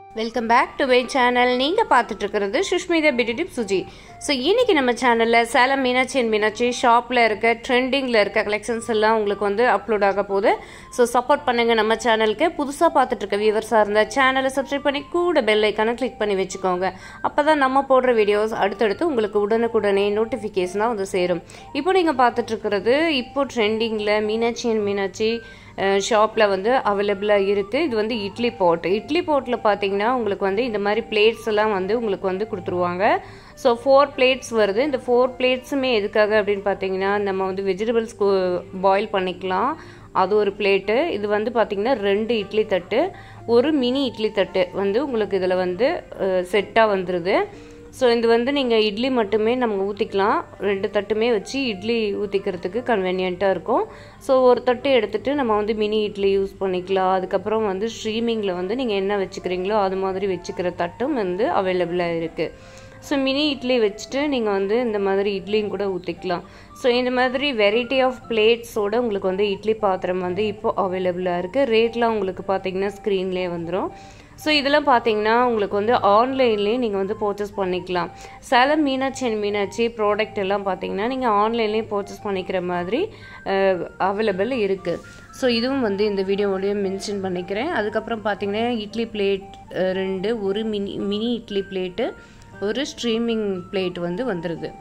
welcome back to my channel நீங்கள் பார்த்துட்டு இருக்கிறது Sushmita beauty tip Suji so இன்னைக்கு நம்ம சேனலில் சேலம் மீனாட்சி அண்ட் மீனாட்சி ஷாப்பில் இருக்க ட்ரெண்டிங்கில் இருக்க கலெக்ஷன்ஸ் எல்லாம் உங்களுக்கு வந்து அப்லோட் ஆக போகுது ஸோ சப்போர்ட் பண்ணுங்க நம்ம சேனலுக்கு புதுசாக பார்த்துட்டு இருக்க வியூவர்ஸாக இருந்தால் சேனலை சப்ஸ்கிரைப் பண்ணி கூட பெல் ஐக்கானை கிளிக் பண்ணி வச்சுக்கோங்க அப்போ தான் நம்ம போடுற வீடியோஸ் அடுத்தடுத்து உங்களுக்கு உடனுக்குடனே நோட்டிஃபிகேஷனாக வந்து சேரும் இப்போ நீங்கள் பார்த்துட்டு இருக்கிறது இப்போ ட்ரெண்டிங்கில் மீனாட்சி அண்ட் மீனாட்சி ஷாப்பில் வந்து அவைலபிளாக இருக்குது இது வந்து இட்லி போட் இட்லி போட்டில் பார்த்தீங்கன்னா உங்களுக்கு வந்து இந்த மாதிரி பிளேட்ஸ் எல்லாம் வந்து உங்களுக்கு வந்து கொடுத்துருவாங்க ஸோ ஃபோர் பிளேட்ஸ் வருது இந்த ஃபோர் பிளேட்ஸுமே எதுக்காக அப்படின்னு பார்த்தீங்கன்னா நம்ம வந்து வெஜிடபிள்ஸ் பாயில் பண்ணிக்கலாம் அது ஒரு பிளேட்டு இது வந்து பார்த்திங்கன்னா ரெண்டு இட்லி தட்டு ஒரு மினி இட்லி தட்டு வந்து உங்களுக்கு இதில் வந்து செட்டாக வந்துடுது ஸோ இது வந்து நீங்கள் இட்லி மட்டுமே நம்ம ஊற்றிக்கலாம் ரெண்டு தட்டுமே வச்சு இட்லி ஊற்றிக்கிறதுக்கு கன்வீனியண்ட்டாக இருக்கும் ஸோ ஒரு தட்டு எடுத்துகிட்டு நம்ம வந்து மினி இட்லி யூஸ் பண்ணிக்கலாம் அதுக்கப்புறம் வந்து ஸ்ட்ரீமிங்கில் வந்து நீங்கள் என்ன வச்சுக்கிறீங்களோ அது மாதிரி வச்சுக்கிற தட்டும் வந்து அவைலபிளாக இருக்குது ஸோ மினி இட்லி வச்சுட்டு நீங்கள் வந்து இந்த மாதிரி இட்லியும் கூட ஊற்றிக்கலாம் ஸோ இந்த மாதிரி வெரைட்டி ஆஃப் பிளேட்ஸோட உங்களுக்கு வந்து இட்லி பாத்திரம் வந்து இப்போ அவைலபிளாக இருக்குது ரேட்லாம் உங்களுக்கு பார்த்தீங்கன்னா ஸ்க்ரீன்லேயே வந்துடும் ஸோ இதெல்லாம் பார்த்தீங்கன்னா உங்களுக்கு வந்து ஆன்லைன்லேயே நீங்கள் வந்து பர்ச்சேஸ் பண்ணிக்கலாம் சேலம் மீனாட்சி அண்ட் மீனாட்சி ப்ராடக்ட் எல்லாம் பார்த்தீங்கன்னா நீங்கள் ஆன்லைன்லேயே பர்ச்சேஸ் பண்ணிக்கிற மாதிரி அவைலபிள் இருக்குது ஸோ இதுவும் வந்து இந்த வீடியோவோடய மென்ஷன் பண்ணிக்கிறேன் அதுக்கப்புறம் பார்த்தீங்கன்னா இட்லி பிளேட் ரெண்டு ஒரு மினி மினி இட்லி பிளேட்டு ஒரு ஸ்ட்ரீமிங் பிளேட் வந்து வந்துடுது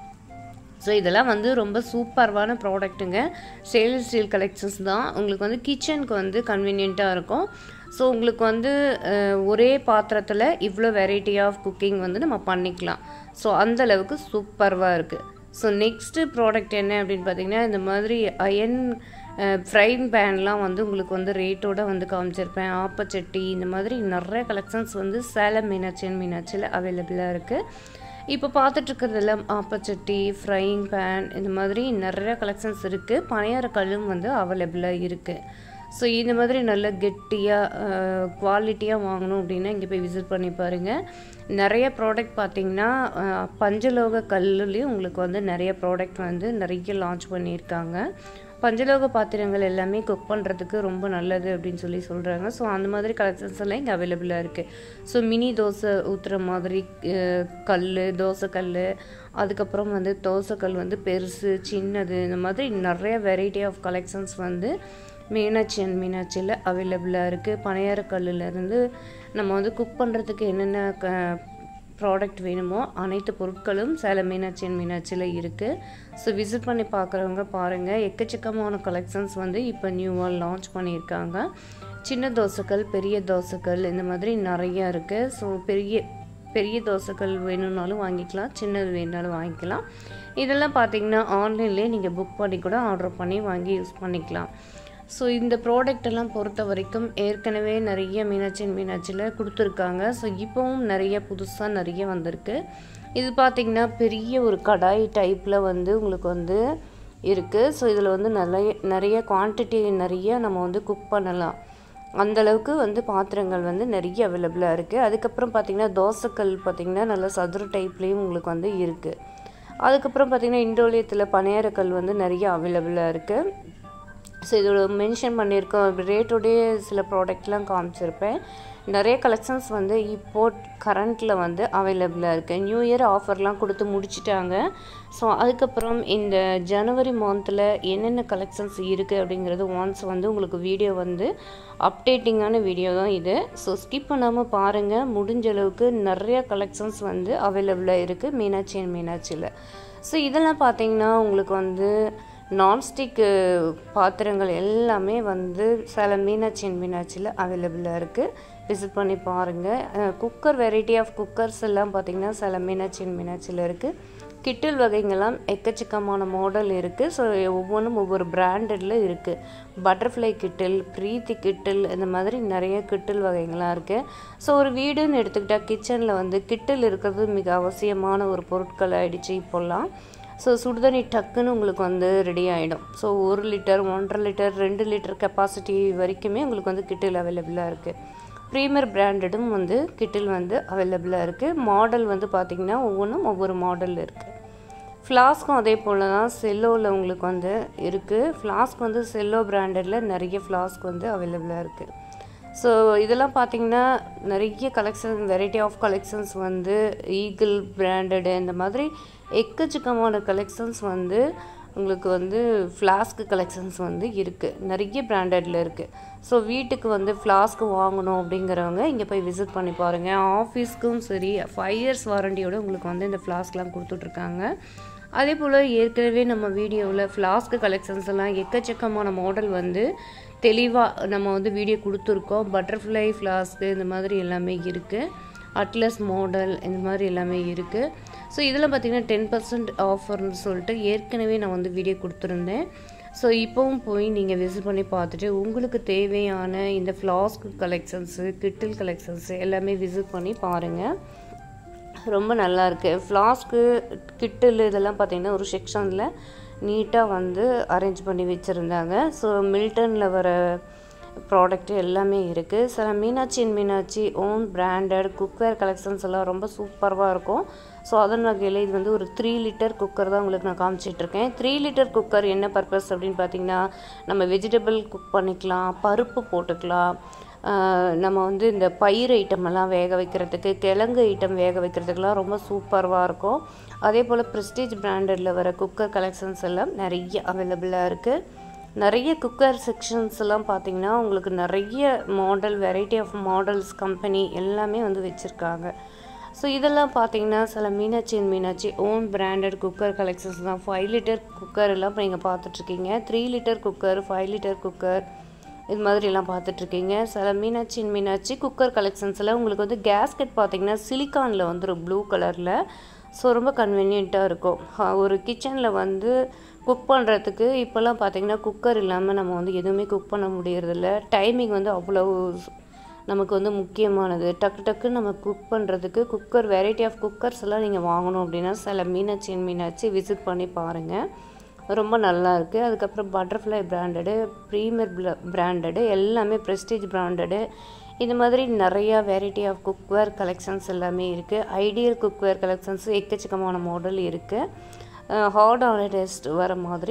ஸோ இதெல்லாம் வந்து ரொம்ப சூப்பர்வான ப்ராடக்ட்டுங்க ஸ்டெயின்லெஸ் ஸ்டீல் கலெக்ஷன்ஸ் தான் உங்களுக்கு வந்து கிச்சனுக்கு வந்து கன்வீனியண்ட்டாக இருக்கும் ஸோ உங்களுக்கு வந்து ஒரே பாத்திரத்தில் இவ்வளோ வெரைட்டி ஆஃப் குக்கிங் வந்து நம்ம பண்ணிக்கலாம் ஸோ அந்த அளவுக்கு சூப்பர்வாக இருக்குது ஸோ நெக்ஸ்ட்டு ப்ராடக்ட் என்ன அப்படின்னு பார்த்தீங்கன்னா இந்த மாதிரி அயன் ஃப்ரைங் பேன்லாம் வந்து உங்களுக்கு வந்து ரேட்டோட வந்து காமிச்சிருப்பேன் ஆப்பச்சட்டி இந்த மாதிரி நிறைய கலெக்ஷன்ஸ் வந்து சேலம் மீனாட்சி அண்ட் மீனாட்சியில் அவைலபிளாக இருக்குது இப்போ பார்த்துட்ருக்கிறதெல்லாம் ஆப்பச்சட்டி ஃப்ரைங் பேன் இந்த மாதிரி நிறைய கலெக்ஷன்ஸ் இருக்குது பனையார கல்லும் வந்து அவைலபிளாக இருக்குது ஸோ இந்த மாதிரி நல்ல கெட்டியாக குவாலிட்டியாக வாங்கணும் அப்படின்னா இங்கே போய் விசிட் பண்ணி பாருங்கள் நிறைய ப்ராடக்ட் பார்த்திங்கன்னா பஞ்சலோக கல்லுலேயும் உங்களுக்கு வந்து நிறைய ப்ராடக்ட் வந்து நிறைய லான்ச் பண்ணியிருக்காங்க பஞ்சலோக பாத்திரங்கள் எல்லாமே குக் பண்ணுறதுக்கு ரொம்ப நல்லது அப்படின்னு சொல்லி சொல்கிறாங்க ஸோ அந்த மாதிரி கலெக்ஷன்ஸ் எல்லாம் இங்கே அவைலபிளாக இருக்குது ஸோ மினி தோசை ஊற்றுற மாதிரி கல் தோசை கல் அதுக்கப்புறம் வந்து தோசைக்கல் வந்து பெருசு சின்னது இந்த மாதிரி நிறைய வெரைட்டி ஆஃப் கலெக்ஷன்ஸ் வந்து மீனாட்சி அண்ட் மீனாட்சியில் அவைலபிளாக இருக்குது பனையார கல்லுலேருந்து நம்ம வந்து குக் பண்ணுறதுக்கு என்னென்ன க ப்ராடக்ட் வேணுமோ அனைத்து பொருட்களும் சேலம் மீனாட்சி அண்ட் மீனாட்சியில் இருக்குது ஸோ விசிட் பண்ணி பார்க்குறவங்க பாருங்கள் எக்கச்சக்கமான கலெக்ஷன்ஸ் வந்து இப்போ நியூவாக லான்ச் பண்ணியிருக்காங்க சின்ன தோசைக்கல் பெரிய தோசைக்கல் இந்த மாதிரி நிறையா இருக்குது ஸோ பெரிய பெரிய தோசைக்கல் வேணும்னாலும் வாங்கிக்கலாம் சின்னது வேணுனாலும் வாங்கிக்கலாம் இதெல்லாம் பார்த்தீங்கன்னா ஆன்லைன்லேயே நீங்கள் புக் பண்ணி கூட ஆர்டர் பண்ணி வாங்கி யூஸ் பண்ணிக்கலாம் ஸோ இந்த ப்ராடக்ட் எல்லாம் பொறுத்த வரைக்கும் ஏற்கனவே நிறைய மீனாட்சி மீனாட்சியில் கொடுத்துருக்காங்க ஸோ இப்போவும் நிறைய புதுசாக நிறைய வந்திருக்கு இது பார்த்திங்கன்னா பெரிய ஒரு கடாய் டைப்பில் வந்து உங்களுக்கு வந்து இருக்குது ஸோ இதில் வந்து நிறைய நிறைய குவான்டிட்டி நிறைய நம்ம வந்து குக் பண்ணலாம் அந்தளவுக்கு வந்து பாத்திரங்கள் வந்து நிறைய அவைலபிளாக இருக்குது அதுக்கப்புறம் பார்த்திங்கன்னா தோசைக்கல் பார்த்திங்கன்னா நல்லா சதுர டைப்லேயும் உங்களுக்கு வந்து இருக்குது அதுக்கப்புறம் பார்த்திங்கன்னா இண்டோலியத்தில் பனையாரக்கல் வந்து நிறைய அவைலபிளாக இருக்குது ஸோ இதோட மென்ஷன் பண்ணியிருக்கோம் ரேட்டோடைய சில ப்ராடக்ட்லாம் காமிச்சிருப்பேன் நிறைய கலெக்ஷன்ஸ் வந்து இப்போ கரண்ட்டில் வந்து அவைலபிளாக இருக்குது நியூ இயர் ஆஃபர்லாம் கொடுத்து முடிச்சிட்டாங்க ஸோ அதுக்கப்புறம் இந்த ஜனவரி மந்த்தில் என்னென்ன கலெக்ஷன்ஸ் இருக்குது அப்படிங்கிறது ஒன்ஸ் வந்து உங்களுக்கு வீடியோ வந்து அப்டேட்டிங்கான வீடியோ தான் இது ஸோ ஸ்கிப் பண்ணாமல் பாருங்கள் முடிஞ்ச அளவுக்கு நிறைய கலெக்ஷன்ஸ் வந்து அவைலபிளாக இருக்குது மீனாட்சி அண்ட் மீனாட்சியில் ஸோ இதெல்லாம் பார்த்தீங்கன்னா உங்களுக்கு வந்து நான்ஸ்டிக் பாத்திரங்கள் எல்லாமே வந்து சேலம் மீனாட்சி அண்ட் மீனாட்சியில் அவைலபிளாக இருக்குது விசிட் பண்ணி பாருங்கள் குக்கர் வெரைட்டி ஆஃப் குக்கர்ஸ் எல்லாம் பார்த்திங்கன்னா சேலம் மீனாட்சி அண்ட் மீனாட்சியில் இருக்குது கிட்டில் வகைங்கெல்லாம் எக்கச்சக்கமான மாடல் இருக்குது ஸோ ஒவ்வொன்றும் ஒவ்வொரு பிராண்டடில் இருக்குது பட்டர்ஃப்ளை கிட்டில் ப்ரீத்தி கிட்டில் இந்த மாதிரி நிறைய கிட்டில் வகைங்கள்லாம் இருக்குது ஸோ ஒரு வீடுன்னு எடுத்துக்கிட்டால் கிச்சனில் வந்து கிட்டில் இருக்கிறது மிக அவசியமான ஒரு பொருட்கள் ஆகிடுச்சு இப்போல்லாம் ஸோ சுடுதண்ணி டக்குன்னு உங்களுக்கு வந்து ரெடி ஆகிடும் ஸோ ஒரு லிட்டர் ஒன்றரை லிட்டர் ரெண்டு லிட்டர் கெப்பாசிட்டி வரைக்குமே உங்களுக்கு வந்து கிட்டில் அவைலபிளாக இருக்குது ப்ரீமியர் பிராண்டடும் வந்து கிட்டில் வந்து அவைலபிளாக இருக்குது மாடல் வந்து பார்த்திங்கன்னா ஒவ்வொன்றும் ஒவ்வொரு மாடல் இருக்குது ஃப்ளாஸ்க்கும் அதே போல் தான் செல்லோவில் உங்களுக்கு வந்து இருக்குது ஃப்ளாஸ்க் வந்து செல்லோ பிராண்டடில் நிறைய ஃப்ளாஸ்க் வந்து அவைலபிளாக இருக்குது ஸோ இதெல்லாம் பார்த்தீங்கன்னா நிறைய கலெக்ஷன் வெரைட்டி ஆஃப் கலெக்ஷன்ஸ் வந்து ஈகிள் பிராண்டடு இந்த மாதிரி எக்கச்சக்கமான கலெக்ஷன்ஸ் வந்து உங்களுக்கு வந்து ஃப்ளாஸ்க்கு கலெக்ஷன்ஸ் வந்து இருக்குது நிறைய பிராண்டடில் இருக்குது ஸோ வீட்டுக்கு வந்து ஃப்ளாஸ்க்கு வாங்கணும் அப்படிங்கிறவங்க இங்கே போய் விசிட் பண்ணி பாருங்கள் ஆஃபீஸ்க்கும் சரி ஃபைவ் இயர்ஸ் வாரண்டியோட உங்களுக்கு வந்து இந்த ஃப்ளாஸ்க்லாம் கொடுத்துட்ருக்காங்க அதே போல் ஏற்கனவே நம்ம வீடியோவில் ஃப்ளாஸ்க்கு கலெக்ஷன்ஸ் எல்லாம் எக்கச்சக்கமான மாடல் வந்து தெளிவாக நம்ம வந்து வீடியோ கொடுத்துருக்கோம் பட்டர்ஃப்ளை ஃப்ளாஸ்க்கு இந்த மாதிரி எல்லாமே இருக்குது அட்லஸ் மாடல் இந்த மாதிரி எல்லாமே இருக்குது ஸோ இதில் பார்த்தீங்கன்னா டென் பர்சன்ட் ஆஃபர்னு சொல்லிட்டு ஏற்கனவே நான் வந்து வீடியோ கொடுத்துருந்தேன் ஸோ இப்போவும் போய் நீங்கள் விசிட் பண்ணி பார்த்துட்டு உங்களுக்கு தேவையான இந்த ஃப்ளாஸ்க் கலெக்ஷன்ஸு கிட்டில் கலெக்ஷன்ஸு எல்லாமே விசிட் பண்ணி பாருங்கள் ரொம்ப நல்லா இருக்குது ஃப்ளாஸ்க்கு கிட்டில் இதெல்லாம் பார்த்தீங்கன்னா ஒரு செக்ஷனில் நீட்டாக வந்து அரேஞ்ச் பண்ணி வச்சுருந்தாங்க ஸோ மில்டனில் வர ப்ராடக்ட் எல்லாமே இருக்குது சில Meenakshi and Meenakshi own branded cookware collections எல்லாம் ரொம்ப சூப்பராக இருக்கும் ஸோ அதன் வகையில் இது வந்து ஒரு த்ரீ லிட்டர் குக்கர் தான் உங்களுக்கு நான் காமிச்சிட்ருக்கேன் த்ரீ லிட்டர் குக்கர் என்ன பர்பஸ் அப்படின்னு பார்த்தீங்கன்னா நம்ம வெஜிடபிள் குக் பண்ணிக்கலாம் பருப்பு போட்டுக்கலாம் நம்ம வந்து இந்த பயிர் ஐட்டம் எல்லாம் வேக வைக்கிறதுக்கு கிழங்கு ஐட்டம் வேக வைக்கிறதுக்கெலாம் ரொம்ப சூப்பராக இருக்கும் அதே போல் ப்ரெஸ்டீஜ் பிராண்டடில் வர குக்கர் கலெக்ஷன்ஸ் எல்லாம் நிறைய அவைலபிளாக இருக்குது நிறைய குக்கர் செக்ஷன்ஸ் எல்லாம் பார்த்தீங்கன்னா உங்களுக்கு நிறைய model variety of models company எல்லாமே வந்து வச்சுருக்காங்க ஸோ இதெல்லாம் பார்த்தீங்கன்னா சில Meenakshi and Meenakshi own branded cooker collections தான் ஃபைவ் லிட்டர் குக்கர் எல்லாம் இப்போ நீங்கள் பார்த்துட்ருக்கீங்க three litre cooker five litre cooker இது மாதிரிலாம் பார்த்துட்ருக்கீங்க சில மீனாட்சி அண்ட் மீனாட்சி குக்கர் கலெக்ஷன்ஸில் உங்களுக்கு வந்து கேஸ்கெட் பார்த்தீங்கன்னா சிலிக்கானில் வந்துடும் ப்ளூ கலரில் ஸோ ரொம்ப கன்வீனியண்ட்டாக இருக்கும் ஒரு கிச்சனில் வந்து குக் பண்ணுறதுக்கு இப்போல்லாம் பார்த்தீங்கன்னா குக்கர் இல்லாமல் நம்ம வந்து எதுவுமே குக் பண்ண முடியறதில்ல டைமிங் வந்து அவ்வளோ நமக்கு வந்து முக்கியமானது டக்கு டக்குன்னு நம்ம குக் பண்ணுறதுக்கு குக்கர் வெரைட்டி ஆஃப் குக்கர்ஸ் எல்லாம் நீங்கள் வாங்கணும் அப்படின்னா சில மீனாட்சி மீனாட்சி விசிட் பண்ணி பாருங்கள் ரொம்ப நல்லா இருக்குது அதுக்கப்புறம் பட்டர்ஃப்ளை பிராண்டடு ப்ரீமியர் பிராண்டடு எல்லாமே ப்ரெஸ்டீஜ் பிராண்டடு இந்த மாதிரி நிறையா வெரைட்டி ஆஃப் குக்வேர் கலெக்ஷன்ஸ் எல்லாமே இருக்குது ஐடியல் குக்வேர் கலெக்ஷன்ஸ் எக்கச்சக்கமான மாடல் இருக்குது ஹார்ட் ஆன டெஸ்ட் வர மாதிரி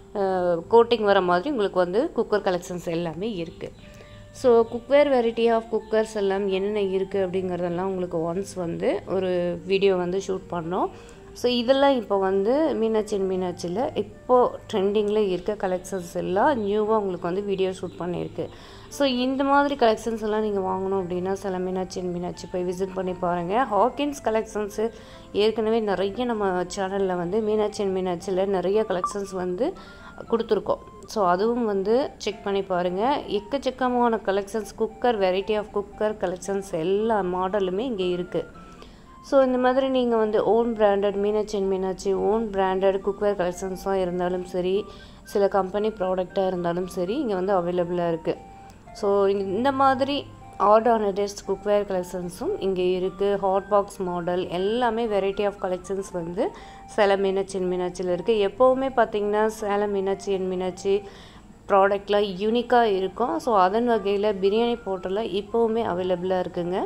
கோட்டிங் வர மாதிரி உங்களுக்கு வந்து குக்கர் கலெக்ஷன்ஸ் எல்லாமே இருக்குது so cookware variety of cookers எல்லாம் என்னென்ன இருக்குது அப்படிங்கிறதெல்லாம் உங்களுக்கு ஒன்ஸ் வந்து ஒரு வீடியோ வந்து ஷூட் பண்ணோம் ஸோ இதெல்லாம் இப்போ வந்து மீனாட்சி அண்ட் மீனாட்சியில் இப்போது ட்ரெண்டிங்கில் இருக்க கலெக்ஷன்ஸ் எல்லாம் நியூவாக உங்களுக்கு வந்து வீடியோ ஷூட் பண்ணியிருக்கு ஸோ இந்த மாதிரி கலெக்ஷன்ஸ் எல்லாம் நீங்கள் வாங்கணும் அப்படின்னா சில மீனாட்சி அண்ட் மீனாட்சி போய் விசிட் பண்ணி பாருங்கள் ஹாக்கின்ஸ் கலெக்ஷன்ஸு ஏற்கனவே நிறைய நம்ம சேனலில் வந்து மீனாட்சி அண்ட் மீனாட்சியில் நிறைய கலெக்ஷன்ஸ் வந்து கொடுத்துருக்கோம் ஸோ அதுவும் வந்து செக் பண்ணி பாருங்கள் எக்கச்சக்கமான collections cooker variety of cooker collections எல்லா மாடலுமே இங்கே இருக்குது ஸோ இந்த மாதிரி நீங்கள் வந்து own branded Meenakshi and Meenakshi own branded cookware கலெக்ஷன்ஸாக இருந்தாலும் சரி சில கம்பெனி ப்ராடக்டாக இருந்தாலும் சரி இங்கே வந்து அவைலபிளாக இருக்குது ஸோ இந்த மாதிரி ஆர்ட் ஆன் டெஸ்ட் குக்வேர் கலெக்ஷன்ஸும் இங்கே இருக்குது ஹாட் பாக்ஸ் மாடல் எல்லாமே வெரைட்டி ஆஃப் கலெக்ஷன்ஸ் வந்து சேலம் மீனாட்சி அண்ட் மீனாட்சியில் இருக்குது எப்போவுமே பார்த்திங்கன்னா சேலம் மீனாட்சி அண்ட் மீனாட்சி ப்ராடக்ட்லாம் யூனிக்காக இருக்கும் ஸோ அதன் வகையில் பிரியாணி போட்டெல்லாம் இப்போவுமே அவைலபிளாக இருக்குங்க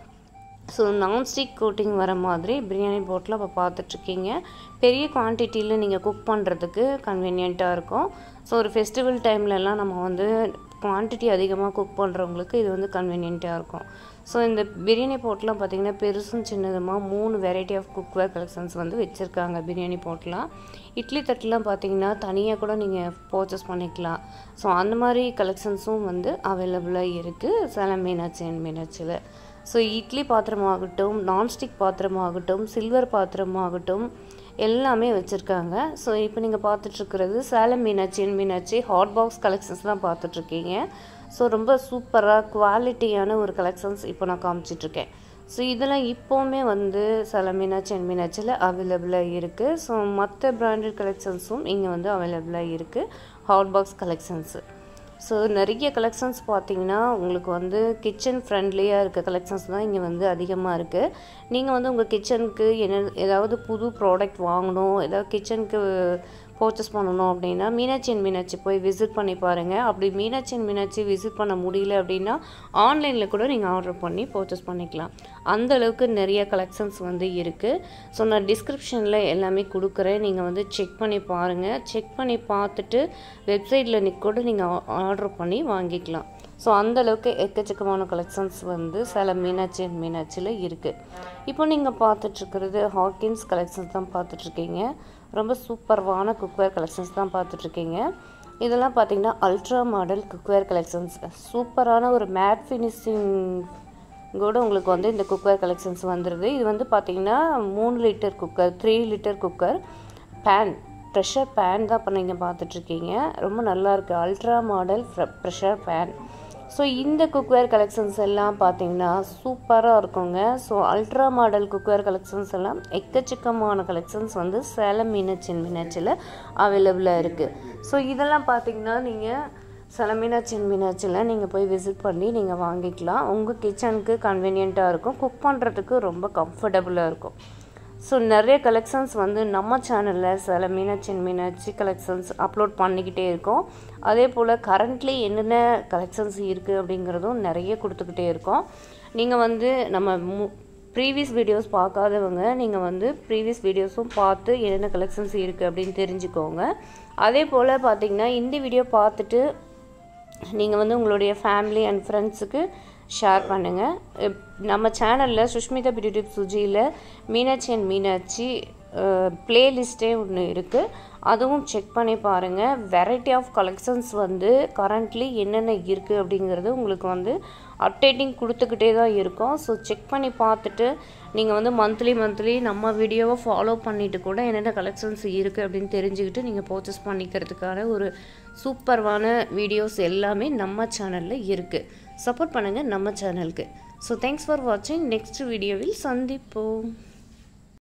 ஸோ நான்ஸ்டிக் கோட்டிங் வர மாதிரி பிரியாணி போட்டில் இப்போ பார்த்துட்ருக்கீங்க பெரிய குவான்டிட்டியில் நீங்கள் குக் பண்ணுறதுக்கு கன்வீனியண்ட்டாக இருக்கும் ஸோ ஒரு ஃபெஸ்டிவல் டைம்லலாம் நம்ம வந்து குவான்டிட்டி அதிகமாக குக் பண்ணுறவங்களுக்கு இது வந்து கன்வீனியண்ட்டாக இருக்கும் ஸோ இந்த பிரியாணி போட்லாம் பார்த்திங்கன்னா பெருசும் சின்னதுமாக மூணு வெரைட்டி ஆஃப் குக்வேர் கலெக்ஷன்ஸ் வந்து வச்சுருக்காங்க பிரியாணி போட்லாம் இட்லி தட்டுலாம் பார்த்தீங்கன்னா தனியாக கூட நீங்கள் பர்ச்சேஸ் பண்ணிக்கலாம் ஸோ அந்த மாதிரி கலெக்ஷன்ஸும் வந்து அவைலபிளாக இருக்குது சேலம் மீனாட்சி அண்ட் மீனாட்சியில் ஸோ இட்லி பாத்திரமாகட்டும் நான்ஸ்டிக் பாத்திரமாகட்டும் சில்வர் பாத்திரமாகட்டும் எல்லாமே வச்சுருக்காங்க ஸோ இப்போ நீங்கள் பார்த்துட்ருக்கிறது Salem Meenakshi and Meenakshi hot box collections தான் பார்த்துட்ருக்கீங்க ஸோ ரொம்ப சூப்பராக குவாலிட்டியான ஒரு கலெக்ஷன்ஸ் இப்போ நான் காமிச்சிட்ருக்கேன் ஸோ இதெல்லாம் இப்போவுமே வந்து சில மீனாட்சி அண்ட் மீனாட்சியில் அவைலபிளாக இருக்குது ஸோ மற்ற பிராண்டட் கலெக்ஷன்ஸும் இங்கே வந்து அவைலபிளாக இருக்குது ஹாட் பாக்ஸ் கலெக்ஷன்ஸு ஸோ நிறைய கலெக்ஷன்ஸ் பார்த்தீங்கன்னா உங்களுக்கு வந்து கிச்சன் ஃப்ரெண்ட்லியாக இருக்க கலெக்ஷன்ஸ் தான் இங்கே வந்து அதிகமாக இருக்குது நீங்கள் வந்து உங்கள் கிச்சனுக்கு என்ன ஏதாவது புது ப்ராடக்ட் வாங்கணும் ஏதாவது கிச்சனுக்கு பர்ச்சேஸ் பண்ணணும் அப்படின்னா மீனாட்சி அண்ட் மீனாட்சி போய் விசிட் பண்ணி பாருங்கள் அப்படி மீனாட்சி அண்ட் மீனாட்சி விசிட் பண்ண முடியல அப்படின்னா ஆன்லைனில் கூட நீங்கள் ஆர்டர் பண்ணி பர்ச்சேஸ் பண்ணிக்கலாம் அந்த அளவுக்கு நிறைய கலெக்ஷன்ஸ் வந்து இருக்குது ஸோ நான் டிஸ்கிரிப்ஷனில் எல்லாமே கொடுக்குறேன் நீங்கள் வந்து செக் பண்ணி பாருங்கள் செக் பண்ணி பார்த்துட்டு வெப்சைட்டில் கூட நீங்கள் ஆர்டர் பண்ணி வாங்கிக்கலாம் ஸோ அந்தளவுக்கு எக்கச்சக்கமான கலெக்ஷன்ஸ் வந்து சில மீனாட்சி அண்ட் மீனாட்சியில் இருக்குது இப்போ நீங்கள் பார்த்துட்ருக்கிறது ஹாக்கின்ஸ் கலெக்ஷன்ஸ் தான் பார்த்துட்ருக்கீங்க ரொம்ப சூப்பர்வான குக்வேர் கலெக்ஷன்ஸ் தான் பார்த்துட்ருக்கீங்க இதெல்லாம் பார்த்தீங்கன்னா அல்ட்ரா மாடல் குக்வேர் கலெக்ஷன்ஸ் சூப்பரான ஒரு மேட் ஃபினிஷிங் கூட உங்களுக்கு வந்து இந்த குக்கர் கலெக்ஷன்ஸ் வந்துடுது இது வந்து பார்த்தீங்கன்னா மூணு litre cooker three litre cooker pan pressure pan தான் இப்போ நீங்கள் பார்த்துட்ருக்கீங்க ரொம்ப நல்லாயிருக்கு ultra model pressure pan so இந்த குக்வேர் கலெக்ஷன்ஸ் எல்லாம் பார்த்தீங்கன்னா சூப்பராக இருக்குங்க so ultra model cookware collections எல்லாம் எக்கச்சக்கமான கலெக்ஷன்ஸ் வந்து சேலம் மீனாட்சி மீனாட்சியில் அவைலபிளாக இருக்குது ஸோ இதெல்லாம் பார்த்தீங்கன்னா நீங்கள் சில மீனாட்சி மீனாட்சியில் நீங்கள் போய் விசிட் பண்ணி நீங்கள் வாங்கிக்கலாம் உங்கள் கிச்சனுக்கு கன்வீனியண்ட்டாக இருக்கும் குக் பண்ணுறதுக்கு ரொம்ப கம்ஃபர்டபுளாக இருக்கும் ஸோ நிறைய கலெக்ஷன்ஸ் வந்து நம்ம சேனலில் சில மீனாட்சி மீனாட்சி கலெக்ஷன்ஸ் அப்லோட் பண்ணிக்கிட்டே இருக்கோம் அதே போல் கரண்ட்லி என்னென்ன கலெக்ஷன்ஸ் இருக்குது அப்படிங்கிறதும் நிறைய கொடுத்துக்கிட்டே இருக்கோம் நீங்கள் வந்து நம்ம மு ப்ரீவியஸ் வீடியோஸ் பார்க்காதவங்க நீங்கள் வந்து ப்ரீவியஸ் வீடியோஸும் பார்த்து என்னென்ன கலெக்ஷன்ஸ் இருக்குது அப்படின்னு தெரிஞ்சுக்கோங்க அதே போல் பார்த்தீங்கன்னா இந்த வீடியோ பார்த்துட்டு நீங்கள் வந்து உங்களுடைய ஃபேமிலி அண்ட் ஃப்ரெண்ட்ஸுக்கு ஷேர் பண்ணுங்கள் நம்ம சேனலில் சுஷ்மிதா பியூட்டி சுஜியில் மீனாட்சி அண்ட் மீனாட்சி ப்ளேலிஸ்ட்டே ஒன்று இருக்குது அதுவும் செக் பண்ணி பாருங்கள் வெரைட்டி ஆஃப் கலெக்ஷன்ஸ் வந்து கரண்ட்லி என்னென்ன இருக்குது அப்படிங்கிறது உங்களுக்கு வந்து அப்டேட்டிங் கொடுத்துக்கிட்டே தான் இருக்கும் ஸோ செக் பண்ணி பார்த்துட்டு நீங்கள் வந்து மந்த்லி மந்த்லி நம்ம வீடியோவை ஃபாலோ பண்ணிவிட்டு கூட என்னென்ன கலெக்ஷன்ஸ் இருக்குது அப்படின்னு தெரிஞ்சுக்கிட்டு நீங்கள் பர்ச்சேஸ் பண்ணிக்கிறதுக்கான ஒரு சூப்பர்வான வீடியோஸ் எல்லாமே நம்ம சேனலில் இருக்குது சப்போர்ட் பண்ணுங்கள் நம்ம சேனலுக்கு ஸோ தேங்க்ஸ் ஃபார் வாட்சிங் நெக்ஸ்ட் வீடியோவில் சந்திப்போம்